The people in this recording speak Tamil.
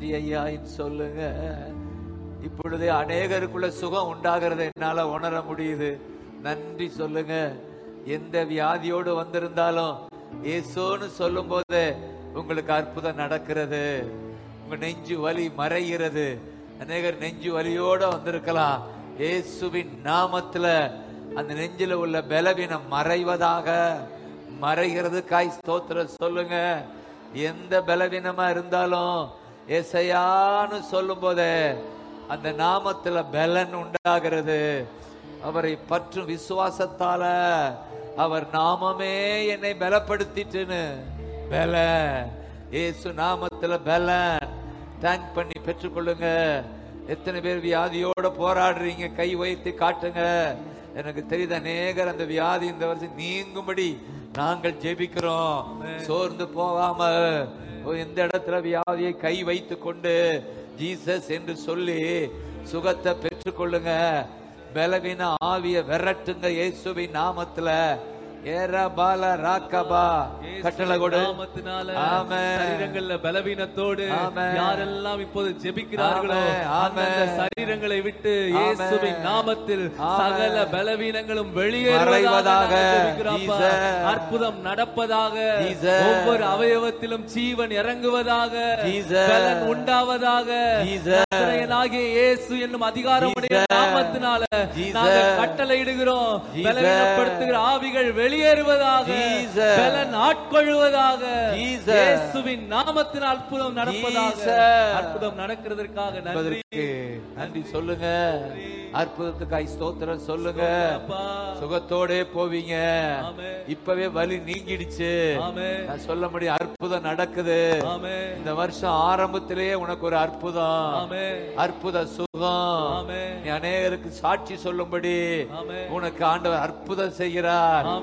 நன்றி ஐயா சொல்லுங்க இப்பொழுதே அநேகருக்குள்ள சுகம் உண்டாகிறத என்னால உணர முடியுது நன்றி சொல்லுங்க எந்த வியாதியோடு வந்திருந்தாலும் ஏசோன்னு சொல்லும் போது உங்களுக்கு அற்புதம் நடக்கிறது உங்க நெஞ்சு வலி மறைகிறது அநேகர் நெஞ்சு வலியோட வந்திருக்கலாம் இயேசுவின் நாமத்துல அந்த நெஞ்சில உள்ள பலவீனம் மறைவதாக மறைகிறதுக்காய் ஸ்தோத்திரம் சொல்லுங்க எந்த பலவீனமா இருந்தாலும் ஏசையான்னு சொல்லும் போதே அந்த நாமத்துல பலன் உண்டாகிறது அவரை பற்றும் விசுவாசத்தால அவர் நாமமே என்னை பலப்படுத்திட்டுன்னு பல இயேசு நாமத்துல பலன் தேங்க் பண்ணி பெற்றுக்கொள்ளுங்க எத்தனை பேர் வியாதியோட போராடுறீங்க கை உயர்த்தி காட்டுங்க எனக்கு தெரியுது அநேகர் அந்த வியாதி இந்த வருஷம் நீங்கும்படி நாங்கள் ஜெபிக்கிறோம் சோர்ந்து போகாம எந்த இடத்துல வியாதியை கை வைத்து கொண்டு ஜீசஸ் என்று சொல்லி சுகத்தை பெற்றுக்கொள்ளுங்க பலவீன ஆவிய விரட்டுங்க இயேசுவின் நாமத்துல ஏற பால ராக்கபா கட்டளை கொடு நாமத்தினால ஆமென். சரீரங்கள்ல பலவீனத்தோடு ஆமென். யாரெல்லாம் இப்போது ஜெபிக்கிறார்களோ ஆமென். ஆமென். அந்த சரீரங்களை விட்டு ஆமென். இயேசுவின் நாமத்தில் ஆமென். சகல பலவீனங்களும் வெளியேறுவதாக மறைவதாக. நாங்கள் ஜெபிக்கிறோம்ப்பா. Jesus. அற்புதம் நடப்பதாக Jesus. ஒவ்வொரு அவயவத்திலும் ஜீவன் இறங்குவதாக Jesus. பலன் உண்டாவதாக Jesus. நசரேயனாகிய இயேசு என்னும் அதிகாரமுடைய Jesus. நாமத்தினால Jesus. நாங்கள் கட்டளையிடுகிறோம் Jesus. பலவீனப்படுத்துகிற ஆவிகள் வெளியேறுவதாக Jesus. பலன் ஆட்கொள்வதாக Jesus. இயேசுவின் நாமத்தின் அற்புதம் நடப்பதாக Jesus. அற்புதம் நடக்கிறதற்காக நன்றி என்பதற்கு நன்றி சொல்லுங்க அற்புதத்துக்காய் ஸ்தோத்திரம் சொல்லுங்க அப்பா. சுகத்தோடே போவீங்க ஆமென். இப்பவே வலி நீங்கிடுச்சு ஆமென். நான் சொல்ல முடியும் அற்புதம் நடக்குது ஆமென். இந்த வருஷம் ஆரம்பத்திலேயே உனக்கு ஒரு அற்புதம் ஆமென். அற்புத சுகம் ஆமென். நீ அநேகருக்கு சாட்சி சொல்லும்படி ஆமென். உனக்கு ஆண்டவர் அற்புதம் செய்கிறார்